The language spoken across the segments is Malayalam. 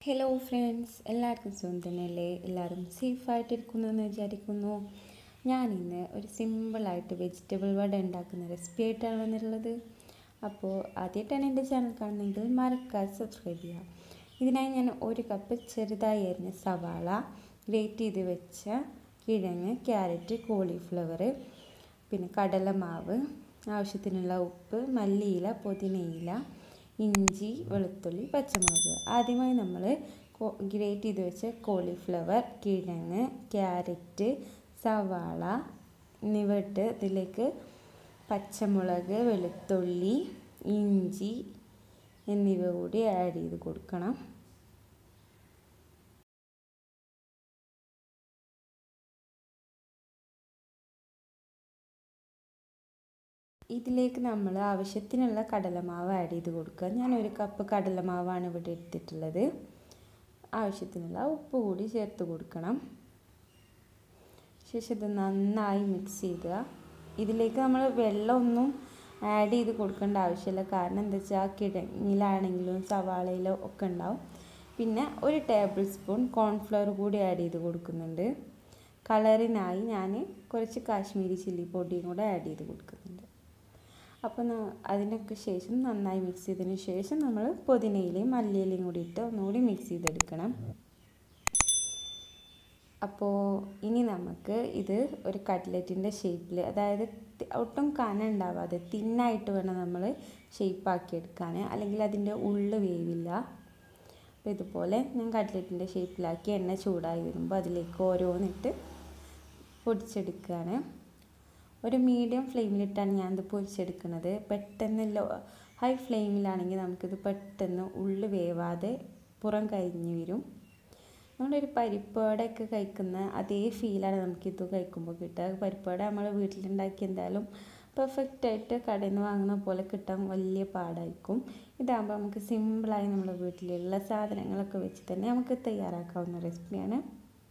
ഹലോ ഫ്രണ്ട്സ് എല്ലാവർക്കും സുഖം തന്നെയല്ലേ എല്ലാവരും സേഫായിട്ടിരിക്കുന്നു എന്ന് വിചാരിക്കുന്നു ഞാനിന്ന് ഒരു സിമ്പിളായിട്ട് വെജിറ്റബിൾ വട ഉണ്ടാക്കുന്ന റെസിപ്പി ആയിട്ടാണ് വന്നിട്ടുള്ളത് അപ്പോൾ ആദ്യമായിട്ടാണ് എൻ്റെ ചാനൽ കാണുന്നതെങ്കിൽ മറക്കാതെ സബ്സ്ക്രൈബ് ചെയ്യാം ഇതിനായി ഞാൻ ഒരു കപ്പ് ചെറുതായി അരിഞ്ഞ സവാള ഗ്രേറ്റ് ചെയ്ത് വെച്ച കിഴങ്ങ് ക്യാരറ്റ് കോളിഫ്ലവർ പിന്നെ കടലമാവ് ആവശ്യത്തിനുള്ള ഉപ്പ് മല്ലിയില പുതിനയില ഇഞ്ചി വെളുത്തുള്ളി പച്ചമുളക് ആദ്യമായി നമ്മൾ ഗ്രേറ്റ് ചെയ്ത് വെച്ച കോളിഫ്ലവർ കിഴങ്ങ് ക്യാരറ്റ് സവാള എന്നിവ ഇട്ട് ഇതിലേക്ക് പച്ചമുളക് വെളുത്തുള്ളി ഇഞ്ചി എന്നിവ കൂടി ആഡ് ചെയ്ത് കൊടുക്കണം ഇതിലേക്ക് നമ്മൾ ആവശ്യത്തിനുള്ള കടലമാവ് ആഡ് ചെയ്ത് കൊടുക്കുക ഞാൻ ഒരു കപ്പ് കടലമാവാണ് ഇവിടെ എടുത്തിട്ടുള്ളത് ആവശ്യത്തിനുള്ള ഉപ്പ് കൂടി ചേർത്ത് കൊടുക്കണം ശേഷം ഇത് നന്നായി മിക്സ് ചെയ്യുക ഇതിലേക്ക് നമ്മൾ വെള്ളമൊന്നും ആഡ് ചെയ്ത് കൊടുക്കേണ്ട ആവശ്യമില്ല കാരണം എന്താ വെച്ചാൽ കിഴങ്ങിലാണെങ്കിലും സവാളയിലോ ഒക്കെ ഉണ്ടാവും പിന്നെ ഒരു ടേബിൾ സ്പൂൺ കോൺഫ്ലവർ കൂടി ആഡ് ചെയ്ത് കൊടുക്കുന്നുണ്ട് കളറിനായി ഞാൻ കുറച്ച് കാശ്മീരി ചില്ലി പൊടിയും കൂടെ ആഡ് ചെയ്ത് കൊടുക്കുന്നുണ്ട് അപ്പോൾ അതിനൊക്കെ ശേഷം നന്നായി മിക്സ് ചെയ്തതിന് ശേഷം നമ്മൾ പുതിനയിലയും മല്ലിയിലയും കൂടി ഇട്ട് ഒന്നുകൂടി മിക്സ് ചെയ്തെടുക്കണം അപ്പോൾ ഇനി നമുക്ക് ഇത് ഒരു കട്ട്ലറ്റിൻ്റെ ഷേപ്പിൽ അതായത് ഒട്ടും കന ഉണ്ടാവാതെ തിന്നായിട്ട് വേണം നമ്മൾ ഷേപ്പാക്കി എടുക്കാൻ അല്ലെങ്കിൽ അതിൻ്റെ ഉള്ളു വേവില്ല അപ്പോൾ ഇതുപോലെ ഞാൻ കട്ട്ലറ്റിൻ്റെ ഷേപ്പിലാക്കി എണ്ണ ചൂടായി വരുമ്പോൾ അതിലേക്ക് ഓരോന്നിട്ട് പൊടിച്ചെടുക്കുകയാണ് ഒരു മീഡിയം ഫ്ലെയിമിലിട്ടാണ് ഞാനിത് പൊരിച്ചെടുക്കുന്നത് പെട്ടെന്ന് ലോ ഹൈ ഫ്ലെയിമിലാണെങ്കിൽ നമുക്കിത് പെട്ടെന്ന് ഉള്ളു വേവാതെ പുറം കരിഞ്ഞു വരും നമ്മളൊരു പരിപ്പുവടയൊക്കെ കഴിക്കുന്ന അതേ ഫീലാണ് നമുക്കിത് കഴിക്കുമ്പോൾ കിട്ടുക പരിപ്പുവട നമ്മൾ വീട്ടിലുണ്ടാക്കി എന്തായാലും പെർഫെക്റ്റായിട്ട് കടയിൽ നിന്ന് വാങ്ങുന്ന പോലെ കിട്ടാൻ വലിയ പാടായിരിക്കും ഇതാകുമ്പോൾ നമുക്ക് സിമ്പിളായി നമ്മുടെ വീട്ടിലുള്ള സാധനങ്ങളൊക്കെ വെച്ച് തന്നെ നമുക്ക് തയ്യാറാക്കാവുന്ന റെസിപ്പിയാണ്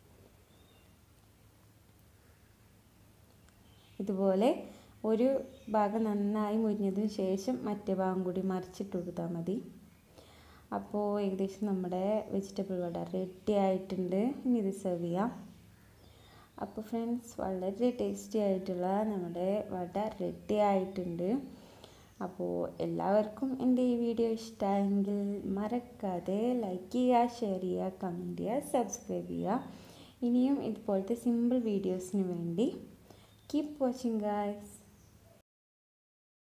ഇതുപോലെ ഒരു ഭാഗം നന്നായി മുരിഞ്ഞതിന് ശേഷം മറ്റേ ഭാഗം കൂടി മറിച്ചിട്ട് കൊടുത്താൽ മതി അപ്പോൾ ഏകദേശം നമ്മുടെ വെജിറ്റബിൾ വട റെഡി ആയിട്ടുണ്ട് ഇനി ഇത് സെർവ് ചെയ്യാം അപ്പോൾ ഫ്രണ്ട്സ് വളരെ ടേസ്റ്റി ആയിട്ടുള്ള നമ്മുടെ വട റെഡി ആയിട്ടുണ്ട് അപ്പോൾ എല്ലാവർക്കും എൻ്റെ ഈ വീഡിയോ ഇഷ്ടമായെങ്കിൽ മറക്കാതെ ലൈക്ക് ചെയ്യുക ഷെയർ ചെയ്യുക കമൻറ്റ് ചെയ്യുക സബ്സ്ക്രൈബ് ചെയ്യുക ഇനിയും ഇതുപോലത്തെ സിമ്പിൾ വീഡിയോസിന് വേണ്ടി Keep watching guys.